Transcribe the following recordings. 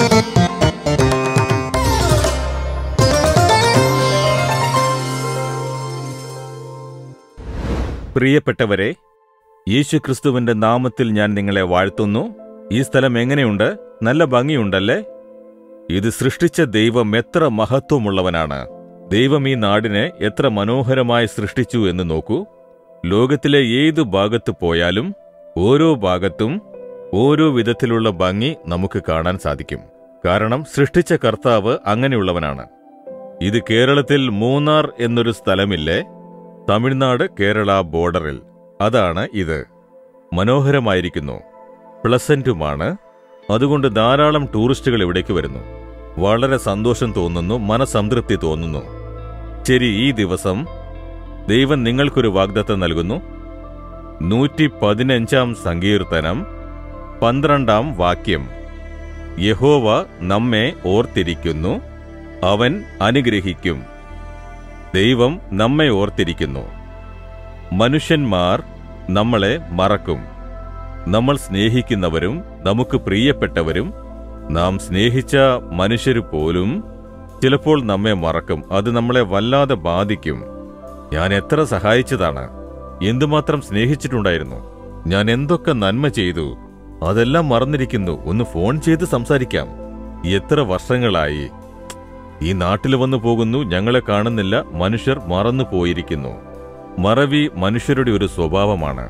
പ്രിയപ്പെട്ടവരെ യേശുക്രിസ്തുവിന്റെ നാമത്തിൽ ഞാൻ നിങ്ങളെ വാഴ്ത്തുന്നു ഈ സ്ഥലം എങ്ങനെയുണ്ട് നല്ല ഭംഗിയുണ്ടല്ലേ ഇത് സൃഷ്ടിച്ച ദൈവം എത്ര മഹത്വമുള്ളവനാണ് ദൈവം ഈ നാടിനെ എത്ര മനോഹരമായി സൃഷ്ടിച്ചു എന്ന് നോക്കൂ ലോകത്തിലെ ഏതു ഭാഗത്ത് പോയാലും ഓരോ ഭാഗത്തും ഓരോ വിധത്തിലുള്ള ഭംഗി നമുക്ക് കാണാൻ സാധിക്കും കാരണം സൃഷ്ടിച്ച കർത്താവ് അങ്ങനെയുള്ളവനാണ് ഇത് കേരളത്തിൽ മൂന്നാർ എന്നൊരു സ്ഥലമില്ലേ തമിഴ്നാട് കേരള ബോർഡറിൽ അതാണ് ഇത് മനോഹരമായിരിക്കുന്നു പ്ലസന്റുമാണ് അതുകൊണ്ട് ധാരാളം ടൂറിസ്റ്റുകൾ ഇവിടേക്ക് വരുന്നു വളരെ സന്തോഷം തോന്നുന്നു മനസംതൃപ്തി തോന്നുന്നു ശരി ഈ ദിവസം ദൈവം നിങ്ങൾക്കൊരു വാഗ്ദത്തം നൽകുന്നു നൂറ്റി പതിനഞ്ചാം സങ്കീർത്തനം പന്ത്രണ്ടാം വാക്യം യഹോവ നമ്മെ ഓർത്തിരിക്കുന്നു അവൻ അനുഗ്രഹിക്കും ദൈവം നമ്മെ ഓർത്തിരിക്കുന്നു മനുഷ്യന്മാർ നമ്മളെ മറക്കും നമ്മൾ സ്നേഹിക്കുന്നവരും നമുക്ക് പ്രിയപ്പെട്ടവരും നാം സ്നേഹിച്ച മനുഷ്യര് പോലും ചിലപ്പോൾ നമ്മെ മറക്കും അത് നമ്മളെ വല്ലാതെ ബാധിക്കും ഞാൻ എത്ര സഹായിച്ചതാണ് എന്തുമാത്രം സ്നേഹിച്ചിട്ടുണ്ടായിരുന്നു ഞാൻ എന്തൊക്കെ നന്മ ചെയ്തു അതെല്ലാം മറന്നിരിക്കുന്നു ഒന്ന് ഫോൺ ചെയ്ത് സംസാരിക്കാം എത്ര വർഷങ്ങളായി ഈ നാട്ടിൽ വന്നു പോകുന്നു ഞങ്ങളെ കാണുന്നില്ല മനുഷ്യർ മറന്നു പോയിരിക്കുന്നു മറവി മനുഷ്യരുടെ ഒരു സ്വഭാവമാണ്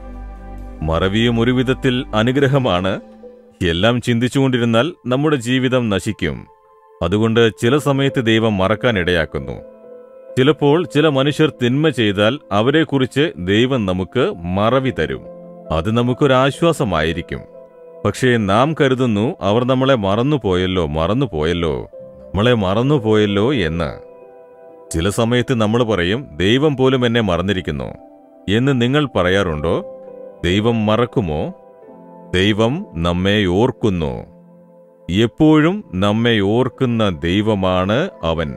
മറവിയും ഒരു വിധത്തിൽ അനുഗ്രഹമാണ് എല്ലാം ചിന്തിച്ചുകൊണ്ടിരുന്നാൽ നമ്മുടെ ജീവിതം നശിക്കും അതുകൊണ്ട് ചില സമയത്ത് ദൈവം മറക്കാൻ ഇടയാക്കുന്നു ചിലപ്പോൾ ചില മനുഷ്യർ തിന്മ ചെയ്താൽ അവരെക്കുറിച്ച് ദൈവം നമുക്ക് മറവി തരും അത് നമുക്കൊരാശ്വാസമായിരിക്കും പക്ഷേ നാം കരുതുന്നു അവർ നമ്മളെ മറന്നുപോയല്ലോ മറന്നുപോയല്ലോ നമ്മളെ മറന്നുപോയല്ലോ എന്ന് ചില സമയത്ത് നമ്മൾ പറയും ദൈവം പോലും എന്നെ മറന്നിരിക്കുന്നു എന്ന് നിങ്ങൾ പറയാറുണ്ടോ ദൈവം മറക്കുമോ ദൈവം നമ്മെ ഓർക്കുന്നു എപ്പോഴും നമ്മെ ഓർക്കുന്ന ദൈവമാണ് അവൻ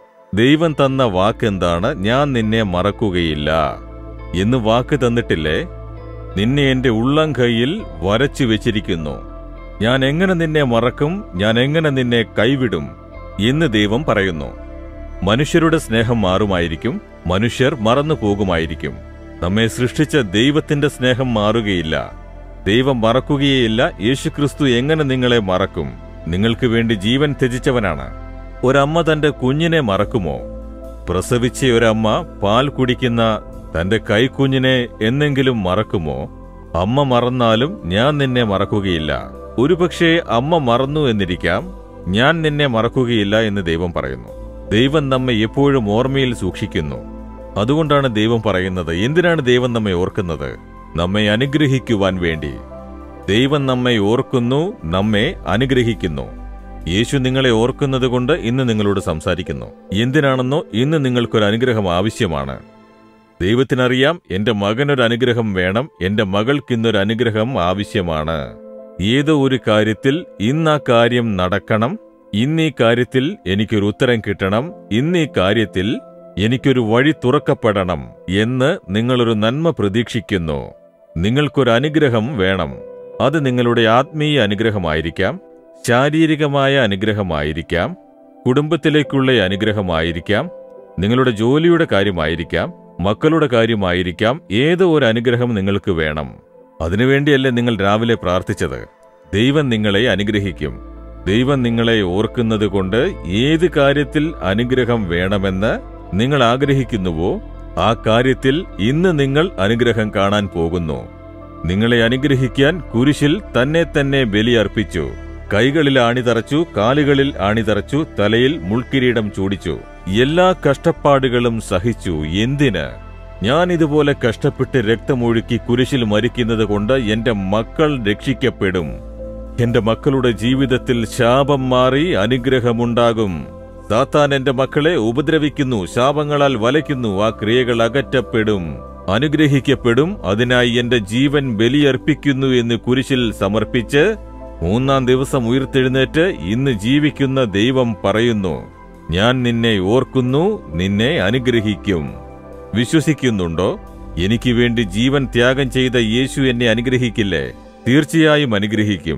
ദൈവം തന്ന വാക്കെന്താണ് ഞാൻ നിന്നെ മറക്കുകയില്ല എന്ന് വാക്ക് തന്നിട്ടില്ലേ നിന്നെ എന്റെ ഉള്ളം കൈയിൽ വരച്ചു വെച്ചിരിക്കുന്നു ഞാൻ എങ്ങനെ നിന്നെ മറക്കും ഞാൻ എങ്ങനെ നിന്നെ കൈവിടും എന്ന് ദൈവം പറയുന്നു മനുഷ്യരുടെ സ്നേഹം മാറുമായിരിക്കും മനുഷ്യർ മറന്നു പോകുമായിരിക്കും നമ്മെ സൃഷ്ടിച്ച ദൈവത്തിന്റെ സ്നേഹം മാറുകയില്ല ദൈവം മറക്കുകയേയില്ല യേശുക്രിസ്തു എങ്ങനെ നിങ്ങളെ മറക്കും നിങ്ങൾക്ക് വേണ്ടി ജീവൻ ത്യജിച്ചവനാണ് ഒരമ്മ തന്റെ കുഞ്ഞിനെ മറക്കുമോ പ്രസവിച്ച ഒരമ്മ പാൽ കുടിക്കുന്ന തന്റെ കൈക്കുഞ്ഞിനെ എന്നെങ്കിലും മറക്കുമോ അമ്മ മറന്നാലും ഞാൻ നിന്നെ മറക്കുകയില്ല ഒരുപക്ഷെ അമ്മ മറന്നു എന്നിരിക്കാം ഞാൻ നിന്നെ മറക്കുകയില്ല എന്ന് ദൈവം പറയുന്നു ദൈവം നമ്മെ എപ്പോഴും ഓർമ്മയിൽ സൂക്ഷിക്കുന്നു അതുകൊണ്ടാണ് ദൈവം പറയുന്നത് എന്തിനാണ് ദൈവം നമ്മെ ഓർക്കുന്നത് നമ്മെ അനുഗ്രഹിക്കുവാൻ വേണ്ടി ദൈവം നമ്മെ ഓർക്കുന്നു നമ്മെ അനുഗ്രഹിക്കുന്നു യേശു നിങ്ങളെ ഓർക്കുന്നത് കൊണ്ട് ഇന്ന് നിങ്ങളോട് സംസാരിക്കുന്നു എന്തിനാണെന്നോ ഇന്ന് നിങ്ങൾക്കൊരു അനുഗ്രഹം ആവശ്യമാണ് ദൈവത്തിനറിയാം എന്റെ മകനൊരു അനുഗ്രഹം വേണം എന്റെ മകൾക്കിന്നൊരു അനുഗ്രഹം ആവശ്യമാണ് ഏതോ ഒരു കാര്യത്തിൽ ഇന്ന് ആ കാര്യം നടക്കണം ഇന്ന് ഈ കാര്യത്തിൽ എനിക്കൊരു ഉത്തരം കിട്ടണം ഇന്ന് ഈ കാര്യത്തിൽ എനിക്കൊരു വഴി തുറക്കപ്പെടണം എന്ന് നിങ്ങളൊരു നന്മ പ്രതീക്ഷിക്കുന്നു നിങ്ങൾക്കൊരു അനുഗ്രഹം വേണം അത് നിങ്ങളുടെ ആത്മീയ അനുഗ്രഹമായിരിക്കാം ശാരീരികമായ അനുഗ്രഹമായിരിക്കാം കുടുംബത്തിലേക്കുള്ള അനുഗ്രഹമായിരിക്കാം നിങ്ങളുടെ ജോലിയുടെ കാര്യമായിരിക്കാം മക്കളുടെ കാര്യമായിരിക്കാം ഏതോ ഒരു അനുഗ്രഹം നിങ്ങൾക്ക് വേണം അതിനുവേണ്ടിയല്ലേ നിങ്ങൾ രാവിലെ പ്രാർത്ഥിച്ചത് ദൈവം നിങ്ങളെ അനുഗ്രഹിക്കും ദൈവം നിങ്ങളെ ഓർക്കുന്നത് കൊണ്ട് ഏത് കാര്യത്തിൽ അനുഗ്രഹം വേണമെന്ന് നിങ്ങൾ ആഗ്രഹിക്കുന്നുവോ ആ കാര്യത്തിൽ ഇന്ന് നിങ്ങൾ അനുഗ്രഹം കാണാൻ പോകുന്നു നിങ്ങളെ അനുഗ്രഹിക്കാൻ കുരിശിൽ തന്നെ തന്നെ ബലിയർപ്പിച്ചു കൈകളിൽ ആണിതറച്ചു കാലുകളിൽ ആണിതറച്ചു തലയിൽ മുൾക്കിരീടം ചൂടിച്ചു എല്ലാ കഷ്ടപ്പാടുകളും സഹിച്ചു എന്തിന് ഞാൻ ഇതുപോലെ കഷ്ടപ്പെട്ട് രക്തമൊഴുക്കി കുരിശിൽ മരിക്കുന്നത് കൊണ്ട് എന്റെ മക്കൾ രക്ഷിക്കപ്പെടും എന്റെ മക്കളുടെ ജീവിതത്തിൽ ശാപം മാറി അനുഗ്രഹമുണ്ടാകും സാത്താൻ എന്റെ മക്കളെ ഉപദ്രവിക്കുന്നു ശാപങ്ങളാൽ വലയ്ക്കുന്നു ആ ക്രിയകൾ അകറ്റപ്പെടും അനുഗ്രഹിക്കപ്പെടും അതിനായി എന്റെ ജീവൻ ബലിയർപ്പിക്കുന്നു എന്ന് കുരിശിൽ സമർപ്പിച്ച് മൂന്നാം ദിവസം ഉയർത്തെഴുന്നേറ്റ് ഇന്ന് ജീവിക്കുന്ന ദൈവം പറയുന്നു ഞാൻ നിന്നെ ഓർക്കുന്നു നിന്നെ അനുഗ്രഹിക്കും വിശ്വസിക്കുന്നുണ്ടോ എനിക്ക് വേണ്ടി ജീവൻ ത്യാഗം ചെയ്ത യേശു എന്നെ അനുഗ്രഹിക്കില്ലേ തീർച്ചയായും അനുഗ്രഹിക്കും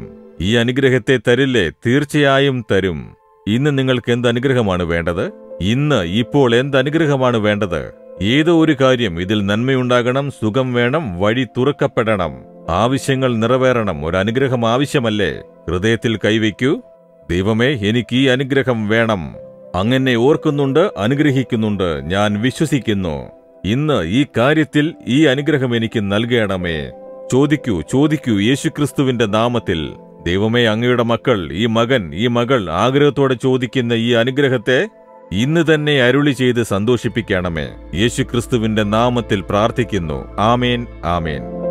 ഈ അനുഗ്രഹത്തെ തരില്ലേ തീർച്ചയായും തരും ഇന്ന് നിങ്ങൾക്ക് എന്ത് അനുഗ്രഹമാണ് വേണ്ടത് ഇന്ന് ഇപ്പോൾ എന്ത് അനുഗ്രഹമാണ് വേണ്ടത് ഏതോ ഒരു കാര്യം ഇതിൽ നന്മയുണ്ടാകണം സുഖം വേണം വഴി തുറക്കപ്പെടണം ആവശ്യങ്ങൾ നിറവേറണം ഒരു അനുഗ്രഹം ആവശ്യമല്ലേ ഹൃദയത്തിൽ കൈവയ്ക്കൂ ദൈവമേ എനിക്ക് ഈ അനുഗ്രഹം വേണം അങ്ങനെ ഓർക്കുന്നുണ്ട് അനുഗ്രഹിക്കുന്നുണ്ട് ഞാൻ വിശ്വസിക്കുന്നു ഇന്ന് ഈ കാര്യത്തിൽ ഈ അനുഗ്രഹം എനിക്ക് നൽകണമേ ചോദിക്കൂ ചോദിക്കൂ യേശുക്രിസ്തുവിന്റെ നാമത്തിൽ ദൈവമേ അങ്ങയുടെ മക്കൾ ഈ മകൻ ഈ മകൾ ആഗ്രഹത്തോടെ ചോദിക്കുന്ന ഈ അനുഗ്രഹത്തെ ഇന്ന് തന്നെ അരുളി ചെയ്ത് സന്തോഷിപ്പിക്കണമേ യേശുക്രിസ്തുവിന്റെ നാമത്തിൽ പ്രാർത്ഥിക്കുന്നു ആമേൻ ആമേൻ